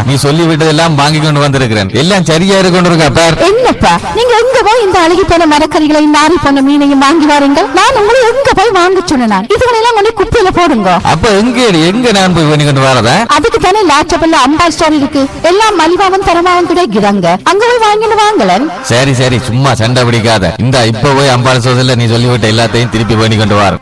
நீ சொல்லி விட்டதெல்லாம் வாங்கி கொண்டு வந்திருக்கிறேன் எல்லாம் சரியா இருக்கு கொண்டு இருக்கா பார் என்னப்பா நீங்க எங்க போய் இந்த அழுகி போன மரக்கறிகளை நாரி போன மீனையும் வாங்கி வாருங்கள் நான் உங்களை எங்க போய் வாங்க சொன்னேன் இதுகளெல்லாம் கொண்டு குப்பையில போடுங்க அப்ப எங்க எங்க நான் போய் பண்ணி கொண்டு வரதா அதுக்கு தானே லாச்சபல்ல அம்பாள் ஸ்டோர் இருக்கு எல்லாம் மலிவாவும் தரமாவும் கிடைக்குதாங்க அங்க போய் வாங்கிட்டு வாங்கலன் சரி சரி சும்மா சண்டை பிடிக்காத இந்த இப்ப போய் அம்பாள் சோதல நீ சொல்லிவிட்ட எல்லாத்தையும் திருப்பி பண்ணி கொண்டு வர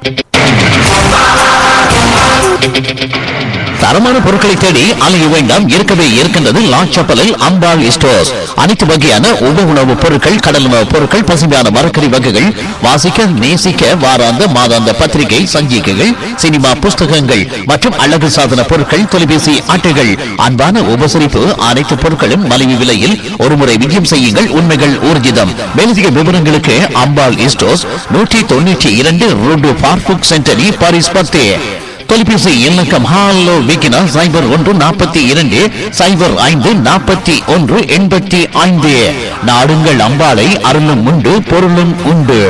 தரமான பொருட்களை தேடி அலைய வேண்டாம் இருக்கவே இருக்கின்றது லாச்சப்பலில் அம்பாள் ஸ்டோர்ஸ் அனைத்து வகையான உப உணவுப் பொருட்கள் கடல் உணவுப் பொருட்கள் பசுமையான மரக்கறி வகைகள் வாசிக்க நேசிக்க வாராந்த மாதாந்த பத்திரிகை சஞ்சிகைகள் சினிமா புஸ்தகங்கள் மற்றும் அழகு சாதன பொருட்கள் தொலைபேசி அட்டைகள் அன்பான உபசரிப்பு அனைத்து பொருட்களும் மலிவு விலையில் ஒருமுறை விஜயம் செய்யுங்கள் உண்மைகள் ஊர்ஜிதம் மேலதிக விவரங்களுக்கு அம்பாள் ஸ்டோர்ஸ் நூற்றி தொண்ணூற்றி இரண்டு ரோடு பார்புக் சென்டரி பாரிஸ் பத்தே தொலைபேசி இலக்கம் ஹாலோ விக்கினா சைபர் ஒன்று நாற்பத்தி இரண்டு சைபர் ஐந்து நாற்பத்தி ஒன்று எண்பத்தி ஐந்து நாடுங்கள் அம்பாளை அருளும் உண்டு பொருளும் உண்டு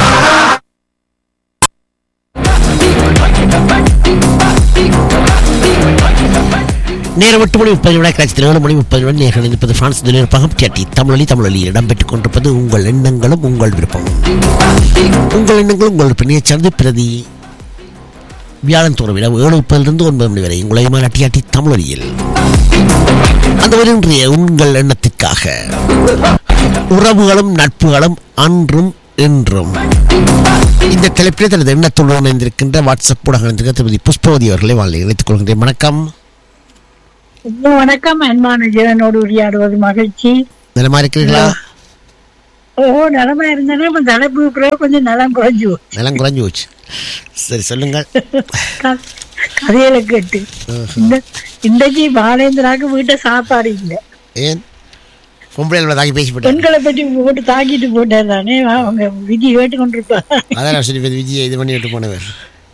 நேரம் எட்டு மணி முப்பது விட காட்சி ஏழு மணி முப்பது விட நேர்கள் இருப்பது பிரான்ஸ் நிலையரப்பகம் டிஆர்டி தமிழொலி தமிழொலியில் இடம்பெற்றுக் கொண்டிருப்பது உங்கள் எண்ணங்களும் உங்கள் விருப்பமும் உங்கள் எண்ணங்களும் உங்கள் பிணைய சார்ந்து பிரதி வியாழன் தோறும் இரவு ஏழு முப்பதிலிருந்து ஒன்பது மணி வரை உங்களை டிஆர்டி தமிழொலியில் அந்த ஒரு இன்றைய உங்கள் எண்ணத்திற்காக உறவுகளும் நட்புகளும் அன்றும் இன்றும் இந்த தலைப்பிலே தனது எண்ணத்துடன் இணைந்திருக்கின்ற வாட்ஸ்அப் ஊடகம் இணைந்திருக்கிற திருமதி புஷ்பவதி அவர்களை வாழ்ந்து இணைத்துக் கொள்கின்றேன் வணக்கம் வணக்கம் அன்பான ஜீவனோடு உரையாடுவது மகிழ்ச்சி நலமா இருக்கிறீர்களா ஓ நலமா இருந்தேன்னா இப்ப தலைப்பு பிறகு கொஞ்சம் நலம் குறைஞ்சு போச்சு. நலம் குறைஞ்சு போச்சு சரி சொல்லுங்கள் க- கதையில கேட்டு இந்த இன்றைக்கு பாலேந்திராக்கு வீட்டை சாப்பாடு இல்லை ஏன் பொம்பளை தாக்கி பேசிவிட்டேன் பெண்களை பற்றி போட்டு தாக்கிட்டு போட்டார் தானே அவங்க விதி கேட்டு கொண்டிருப்பாங்க அதான் சொல்லி விஜய் இது பண்ணி விட்டு போனவர்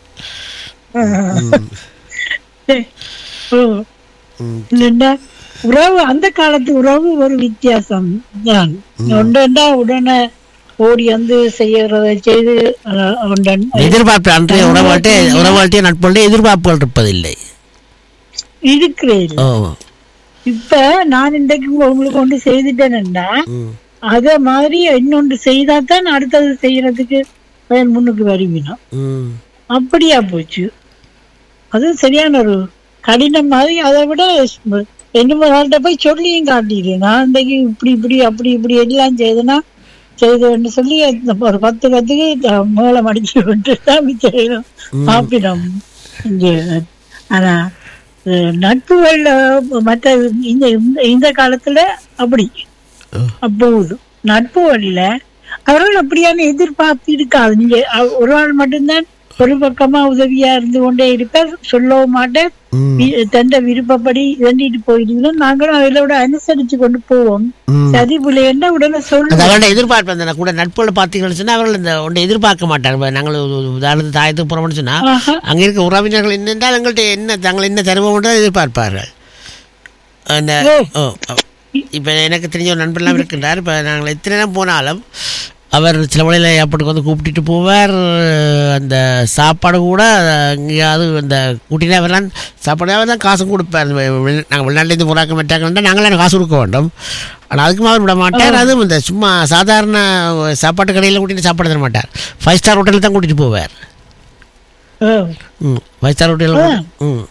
ஓ. இல்லைண்டா உறவு அந்த காலத்து உறவு ஒரு வித்தியாசம் தான் ஒன்றா உடனே ஓடி வந்து செய்யறதை செய்து அஹ், ஒன்றன் எதிர்பார்ப்பு அன்றைய உறவாட்டே உறவாட்டிய நட்புடைய எதிர்பார்ப்புகள் இருப்பதில்லை இருக்கிறேன் ஓ இப்ப நான் இன்றைக்கு உங்களுக்கு கொண்டு செய்துட்டேன்னா ம். அத மாதிரி இன்னொன்று செய்தா தான் அடுத்தது செய்யறதுக்கு பயன் முன்னுக்கு வருவினோம் ம் அப்படியா போச்சு அது சரியான ஒரு கடினம் மாதிரி அதை விட ரெண்டு நாள்கிட்ட போய் சொல்லியும் காட்டிடு நான் இன்றைக்கு இப்படி இப்படி அப்படி இப்படி எல்லாம் செய்தனா செய்தேன்னு சொல்லி அந்த ஒரு பத்து பத்துக்கு த- மூளை மடிச்சு விட்டு தான் செய்யணும் சாப்பிடும் இங்கே ஆனா அஹ், நட்புகள்ல மற்ற இந்த இந்த- இந்த காலத்துல அப்படி அப்போது நட்பு வழியில அவர்கள் அப்படியான எதிர்பார்ப்பு இருக்காது நீங்க அவ- ஒரு ஆள் மட்டும்தான் ஒரு பக்கமா உதவியா இருந்து கொண்டே இருப்பார் சொல்லவும் மாட்டேன் வி- தந்த விருப்பப்படி இறண்டிட்டு போயிடுவீங்க நாங்களும் அவளோட அனுசரிச்சு கொண்டு போவோம் சரி பிள்ளைன்னா உடனே அது சொல்லுவோம் அவருடைய எதிர்பார்ப்பு அந்த கூட நட்புகளை பார்த்தீங்கன்னு சொன்னா அவர்கள் இந்த ஒன்றை எதிர்பார்க்க மாட்டாங்க இப்ப நாங்கள் ஒரு உதாரணத்துக்கு தாயத்துக்கு போறோம்னு சொன்னா ஆஹா. அங்க இருக்க உறவினர்கள் என்னென்றால் எங்கள்கிட்ட என்ன தாங்கள் என்ன தருவோம் எதிர்பார்ப்பார்கள் அந்த ஓ. ஓ இப்போ எனக்கு தெரிஞ்ச ஒரு நண்பர்லாம் இருக்கின்றார் இப்போ நாங்கள் எத்தனை நேரம் போனாலும் அவர் சில வழியில் ஏர்போர்ட்டுக்கு வந்து கூப்பிட்டுட்டு போவார் அந்த சாப்பாடு கூட எங்கேயாவது அந்த கூட்டினா வரலாம் சாப்பாடு அவர் தான் காசும் கொடுப்பார் நாங்கள் வெளிநாட்டிலேருந்து போராக்க மாட்டாங்கன்னா நாங்களே காசு கொடுக்க வேண்டும் ஆனால் அதுக்கும் அவர் விட மாட்டார் அதுவும் இந்த சும்மா சாதாரண சாப்பாட்டு கடையில் கூட்டிட்டு சாப்பாடு தர மாட்டார் ஃபைவ் ஸ்டார் ஹோட்டலில் தான் கூட்டிகிட்டு போவார் ஓ. ம் ஃபைவ் ஸ்டார் ஹோட்டலில் ம்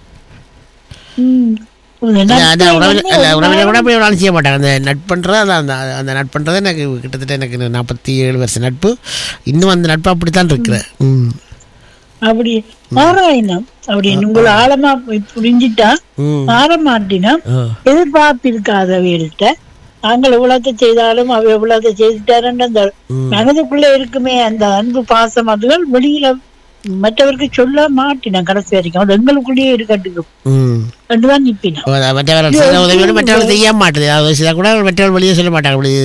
ம். ஒரு இல்ல, நட்பு அதான் உறவினர் இல்ல, வந்து உறவினர் கூட அப்படி ஒரு நாள் செய்ய மாட்டாங்க அந்த நட்புன்றது அதான் அந்த அந்த நட்புன்றது எனக்கு கிட்டத்தட்ட எனக்கு நாற்பத்தி ஏழு வருஷம் நட்பு இன்னும் அந்த நட்பு அப்படித்தான் இருக்கிறேன் ம் அப்படி மாறாயினம் அப்படி உங்களை ஆழமா புரிஞ்சிட்டா ம் மாற மாட்டினா ஆ. எதிர்பார்ப்பு இருக்காதவர்கள்ட்ட நாங்கள் எவ்வளவு செய்தாலும் அவ எவ்வளவு செய்துட்டாருன்ற அந்த மனதுக்குள்ள இருக்குமே அந்த அன்பு பாசம் அதுகள் வெளியில மற்றவருக்கு சொல்ல மாட்டினேன் கடைசி வரைக்கும் அது எங்களுக்குள்ளேயே இருக்கட்டுக்கும் ம் ரெண்டுதான் நிப்பினோம் ஓ, அதான் மற்றவர் செய்த உதவியோடு மற்றவர்கள் செய்ய மாட்டேது அதாவது செய்தால் கூட மற்றவர்கள் வெளியே சொல்ல மாட்டாங்க அப்படி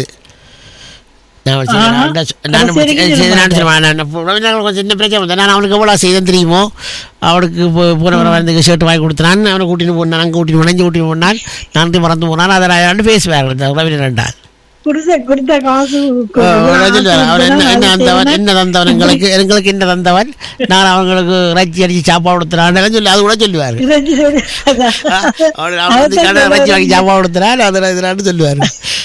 நான் செய்த- ஆஹா. நான் சொ- நான் அது சரிக்கு செய்த- சொல்ல நான் சொல்லுவேன். நான் இப்போ உறவினர்கள் கொஞ்சம் சின்ன பிரச்சனை வந்தா, நான் அவனுக்கு எவ்வளோ செய்தேன் தெரியுமோ அவனுக்கு போ- போன வர வந்து ஷர்ட் வாங்கி கொடுத்தான் அவனை கூட்டிட்டு போனான் அங்கே கூட்டிட்டு போனான் இங்கே கூட்டிட்டு போனான் நான் மறந்து போனான் அதை நான் பேசுவார்கள் இந்த உறவினர் ரெண்டால் ஓ கொடுத்த கொடுத்த காசு அவர் சொல்லுவார், அவர் என்ன என்ன தந்தவன் என்ன தந்தவன் எங்களுக்கு எங்களுக்கு என்ன தந்தவன் நான் அவங்களுக்கு இறைச்சி அடிச்சு சாப்பாடு கொடுத்துறான்னு சொல்லி அது கூட சொல்லுவார் இறைச்சி சொல்லி- அவர் அவர் வந்து கடை இறைச்சி வாங்கி சாப்பாடு கொடுத்துறாரு அது இதுறான்னு சொல்லுவார்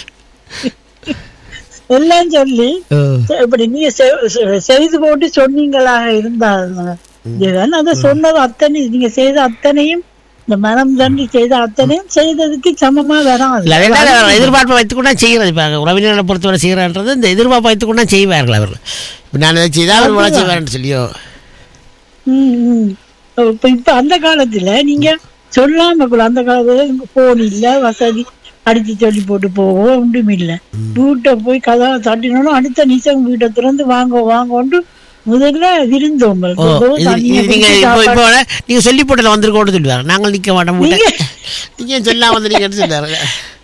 எல்லாம் சொல்லி இப்படி நீங்க செ- செ- செய்து போட்டு சொன்னீங்களாக இருந்தால் ஜெகன் அதை சொன்னது அத்தனை நீங்க செய்த அத்தனையும் இந்த மனம் தண்டி செய்த அத்தனையும் செய்ததுக்கு சமமா வராது இல்ல அதனால அவர் எதிர்பார்ப்பை வைத்துக்கொண்டா செய்கிறது இப்போ உறவினர்களை பொறுத்தவரை செய்கிறான்றது இந்த எதிர்பார்ப்பை வைத்துக்கொண்டா செய்வார்கள் அவர் இப்ப நான் இதை செய்தால் அவர் இவ்வளோ செய்வார்னு சொல்லியோ ம், ம். இப்ப இப்ப அந்த காலத்துல நீங்க சொல்லாம கூட அந்த காலத்துல போன் இல்ல வசதி அடிச்சு சொல்லி போட்டு போவோம் ஒன்றும் இல்ல வீட்டை போய் கதவை தட்டினோம் அடுத்த நிமிஷம் வீட்டை திறந்து வாங்க வாங்கோண்டு முதல்ல விருந்தோம் ஓ இது இது நீங்க இப்போ இப்போ நீங்க சொல்லி போட்டதில் வந்திருக்கோன்னு சொல்லுவார் நாங்கள் நிக்க மாட்டோம் வீட்டை நீங்க சொல்லாம வந்திருக்கீங்கன்னு சொல்லுவாரு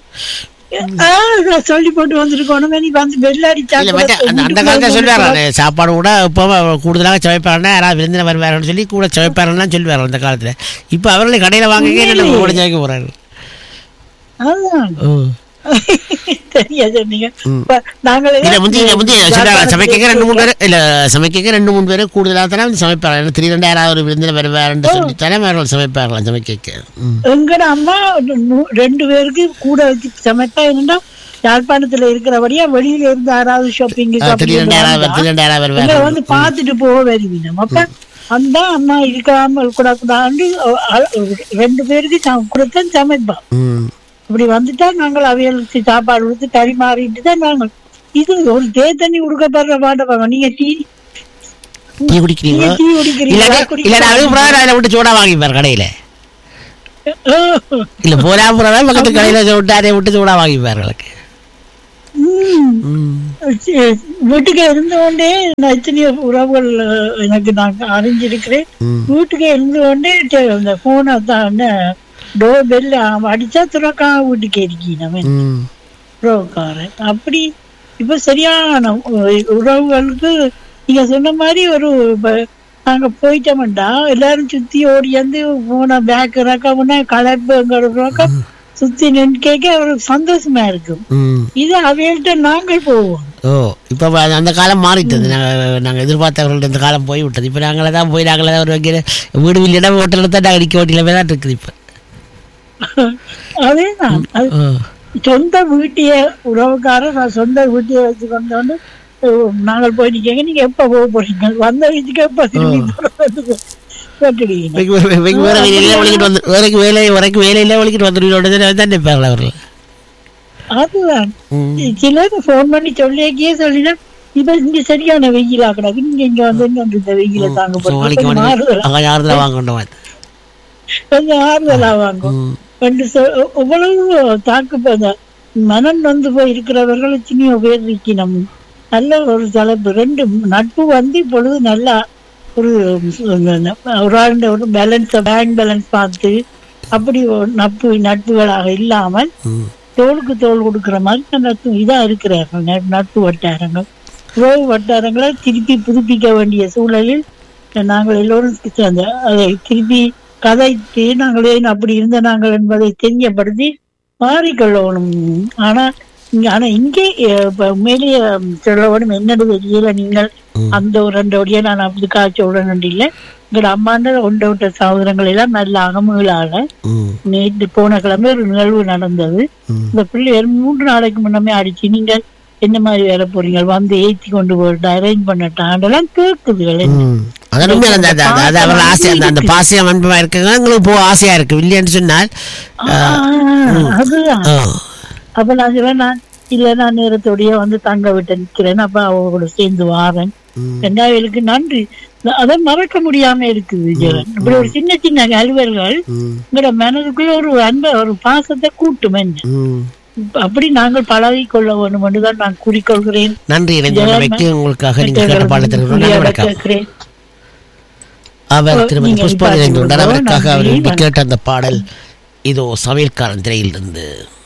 சொல்லி போட்டு வந்திருக்கோம் நீ வந்து பெல் அடிச்சா இல்ல கூட மற்ற அந்த அந்த காலத்தில் சொல்லுவார் சாப்பாடு கூட இப்போ கூடுதலாக சமைப்பாருன்னா யாராவது விருந்தினர் வருவாருன்னு சொல்லி கூட சமைப்பாருன்னு சொல்லுவார் அந்த காலத்துல இப்போ அவர்களே கடையில வாங்கவே இல்லை கூட சமைக்க போறாரு அதான் ஓ சரியா சொன்னீங்க இப்ப நாங்களே இல்ல முந்தி இல்ல முந்தி சொல்றாங்க சமைக்க ரெண்டு மூணு பேர் இல்ல சமைக்க ரெண்டு மூணு பேர் கூடுதலாக தானே வந்து சமைப்பாங்க ஏன்னா திடீரெண்டு யாராவது ஒரு விருந்தினர் வருவாருன்னு சொல்லி தானே அவர்கள் சமைப்பார்களாம் சமைக்க ம். எங்கட அம்மா நூ- ரெண்டு பேருக்கு கூட வச்சு சமைப்பா என்னன்னா யாழ்ப்பாணத்துல இருக்கிறபடியா வெளியில இருந்து யாராவது ஷாப்பிங் ஆ, திடீரெண்டு யாராவது திடீரெண்டு யாராவது எங்களை வருவாரு வந்து பார்த்துட்டு போக வருவீங்க அப்ப அந்த அம்மா இருக்காமல் கூட கூடாண்டு ரெண்டு பேருக்கு ச- கொடுத்தேன் சமைப்பான் ம் இப்படி வந்துட்டா நாங்கள் அவைகளுக்கு சாப்பாடு கொடுத்து பரிமாறிட்டு தான் நாங்கள் இது ஒரு தே தண்ணி கொடுக்கப்படுற பாட்டை நீங்க டீ டீ குடிக்கிறீங்களா டீ குடிக்கிறீங்களா? இல்ல இல்ல அதுக்கு பிறகு அதில் விட்டு சூடா வாங்கிப்பார் கடையில இல்ல போனா பிறகு பக்கத்து கடையில விட்டு அதை விட்டு சூடா வாங்கிப்பார் எனக்கு ம். சரி, வீட்டுக்கு இருந்து கொண்டே நான் எத்தனையோ உறவுகள் அஹ், எனக்கு நான் அறிஞ்சிருக்கிறேன் வீட்டுக்கு இருந்து கொண்டே டெ- அந்த போனை தான் டோர் பெல் அடிச்சா துறக்கா வீட்டுக்கு இருக்கணும் ம் உறவுக்காரன் அப்படி இப்ப சரியான உ- உறவுகளுக்கு நீங்க சொன்ன மாதிரி ஒரு இப்ப நாங்க போயிட்டோம்டா எல்லாரும் சுத்தி ஓடி வந்து போன பேக் ரக்கம்னா கலப்புங்கிறதுனாக்க சுத்தி நின்று கேட்க ஒரு சந்தோஷமா இருக்கும் ம் இது அவைகள்ட்ட நாங்கள் போவோம் ஓ இப்போ அந்த காலம் மாறிட்டது நாங்கள் நாங்கள் எதிர்பார்த்தவர்கள்ட்ட இந்த காலம் போய் விட்டது இப்போ நாங்களே தான் போய் நாங்களே தான் ஒரு வைக்கிற வீடு இல்லைன்னா ஹோட்டலில் தான் நாங்கள் நிற்க வேண்டிய தான் இருக்குது இப்போ அதேதான் அது ஓ சொந்த வீட்டையே உறவுக்காரர் நான் சொந்த வீட்டையே வச்சு கொண்டு வந்து அஹ், நாங்கள் போய் நிக்கங்க நீங்க எப்ப போக போறீங்க வந்த வீட்டுக்கு எப்ப திரும்பி போறது கேட்டுடுவீங்க வைக்க வைக்க- வைக்க வேற வேலையில ஒழிக்கிட்டு வந்து வரைக்கும் வேலை வரைக்கும் வேலையில ஒழிக்கிட்டு வந்துடுவோட தான் நிற்பார்கள் அவர்கள் அதுதான் ம். சிலர் போன் பண்ணி சொல்லியே சொல்லினா இப்ப இங்க சரியான வெயிலா கிடக்கு நீங்க இங்க வந்து இங்க வந்து இந்த வெயில தாங்க ஸோ நாளைக்கு கொஞ்சம் வந்து ஆறுதலா அங்கே யாருதான் வாங்கணும் கொஞ்சம் ஆறுதலா வாங்கும் ம் ரெண்டு சொ- எவ்வளவு தாக்கு ப- மனம் வந்து போய் இருக்கிறவர்கள் எத்தனையோ பேர் இருக்கணும் நல்ல ஒரு தலைப்பு ரெண்டு நட்பு வந்து இப்பொழுது நல்லா ஒரு ஒரு ஆளுடைய ஒரு பேலன்ஸ் பேங்க் பேலன்ஸ் பார்த்து அப்படி ஒரு நட்பு நட்புகளாக இல்லாமல் ம் தோளுக்கு தோல் கொடுக்கிற மாதிரி நட்பு இதா இருக்கிறார்கள் நட்- நட்பு வட்டாரங்கள் உறவு வட்டாரங்களை திருப்பி புதுப்பிக்க வேண்டிய சூழலில் நாங்கள் எல்லோரும் அந்த அதை திருப்பி கதைத்து நாங்கள் ஏன் அப்படி இருந்த நாங்கள் என்பதை தெரியப்படுத்தி மாறிக்கொள்ளணும் ஆனா இங்க ஆனா இங்கே அஹ், இப்ப உண்மையிலேயே சொல்ல வேணும் என்னது தெரியல நீங்கள் அந்த ஒரு ரெண்டு வழியா நான் அப்படி காய்ச்ச உடனே இல்லை எங்களோட அம்மாண்ட ஒன்றை விட்ட சகோதரங்கள் எல்லாம் நல்ல அகமுகளாக ம் நேற்று போன கிழமை ஒரு நிகழ்வு நடந்தது ம். இந்த பிள்ளைகள் மூன்று நாளைக்கு முன்னமே அடிச்சு நீங்கள் என்ன மாதிரி வேலை போறீங்க வந்து ஏத்தி கொண்டு போயிட்டு அரேஞ்ச் பண்ணட்டாண்டெல்லாம் கேக்குதுகள் ம். அதான் உண்மையா அந்த அந்த- அந்த- அது அவர்கள் ஆசை அந்த அந்த பாசியம் அன்பமா இருக்குங்க எங்களுக்கு போக ஆசையா இருக்கு இல்லைன்னு சொன்னால் அதுதான் ஆ. அப்ப நான் சொல்லுவேன் நான் இல்ல நான் நேரத்தோடய வந்து தங்க விட்டு நிக்கிறேன் அப்ப அவ கூட சேர்ந்து வாரேன் ரெண்டாயிரத்துக்கு நன்றி ந- அதை மறக்க முடியாம இருக்குது ஜெகன் இப்படி ஒரு சின்ன சின்ன அலுவல்கள் ம் உங்களோட மனதுக்குள்ள ஒரு அன்ப ஒரு பாசத்தை கூட்டும் என்ன ம் அப்படி நாங்கள் பழகிக் கொள்ள வேண்டும் என்றுதான் நான் கூறிக்கொள்கிறேன் நன்றி இணைந்தமைக்கு உங்களுக்காக நீங்கள் கேட்ட பாடத்திற்கு நன்றி வணக்கம் கேட்கிறேன் அவர் திருமதி நீங்க புஷ்பா இப்ப இணைந்துள்ளார் சொல்லுங்க. அவருக்காக அவர் நன்றி, விரும்பி கேட்ட அந்த பாடல் இதோ சமையல்காரன் திரையிலிருந்து